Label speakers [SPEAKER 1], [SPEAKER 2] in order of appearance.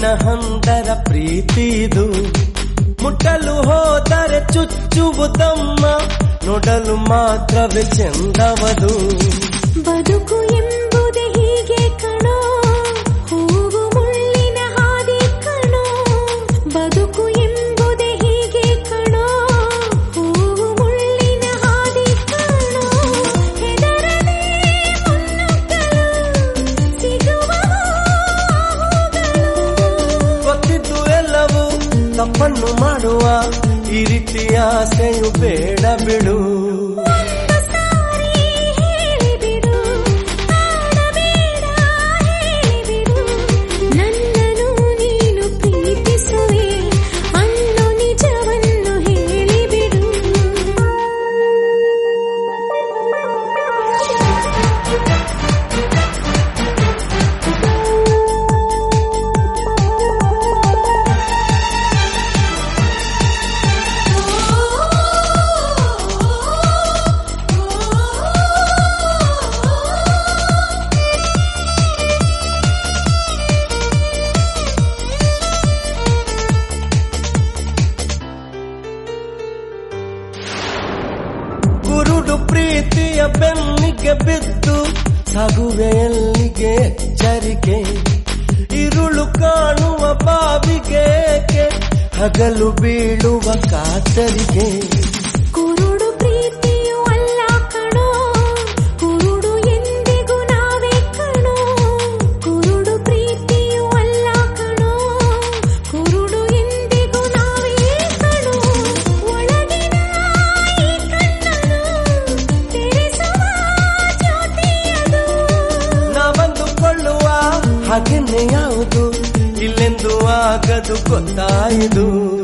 [SPEAKER 1] ಹಂದರ ಪ್ರೀತಿದು ಮುಟ್ಟಲು ಹೋದರೆ ಚುಚ್ಚುವುದಮ್ಮ ನೋಡಲು ಮಾತ್ರವೇ ಚೆಂದವದು
[SPEAKER 2] ಬದುಕು ಎಂಬುದೇ ಹೀಗೆ ಕಣೋ ಹೂವು ಮುಳ್ಳಿನ ಹಾದಿ ಕಣೋ ಬದುಕು ಎಂಬುದೇ ಹೀಗೆ ಕಣೋ ಹೂವು ಮುಳ್ಳಿನ ಹಾದಿ ಕಣೋ ಹೆದರದೆ ಮುನ್ನುಗ್ಗಲು ಸಿಗುವವು ಹೂಗಳು
[SPEAKER 1] ಗೊತ್ತಿದ್ದು ಎಲ್ಲವೂ ತಪ್ಪನ್ನು ಮಾಡುವ ಈ ರೀತಿಯ ಆಸೆಯು ಬೇಡ ಬಿಡು
[SPEAKER 2] ಒಂದು ಸಾರಿ ಹೇಳಿಬಿಡು ಆಡಬೇಡ ಹೇಳಿಬಿಡು ನನ್ನನ್ನು ನೀನು ಪ್ರೀತಿಸುವೆ ಅನ್ನೋ ನಿಜವನ್ನು ಹೇಳಿಬಿಡು
[SPEAKER 1] ಕುರುಡು ಪ್ರೀತಿಯ ಬೆನ್ನಿಗೆ ಬಿದ್ದು ಸಾಗುವೆ ಎಲ್ಲಿಗೆ ಎಚ್ಚರಿಕೆ ಇರುಳು ಕಾಣುವ ಬಾವಿಗೆ ಏಕೆ ಹಗಲು ಬೀಳುವ ಕಾತರಿಗೆ
[SPEAKER 2] ಕುರುಡು ಪ್ರೀತಿಯು ಅಲ್ಲ ಕಣೋ ಕುರುಡು ಎಂದಿಗೂ ನಾವೇ ಕಣೋ ಕುರುಡು ಪ್ರೀತಿಯು ಅಲ್ಲ ಕಣೋ ಕುರುಡು ಎಂದಿಗೂ ನಾವೇ ಕಣೋ ಒಳಗಿನ ಈ ಕಣ್ಣನು ತೆರೆಸುವ ಜ್ಯೋತಿಯದು
[SPEAKER 1] ನಾವಂದುಕೊಳ್ಳುವ ಹಾಗೆನ್ನೆ ಯಾವುದು ಇಲ್ಲೆಂದು ಆಗದು ಗೊತ್ತಾಯಿದು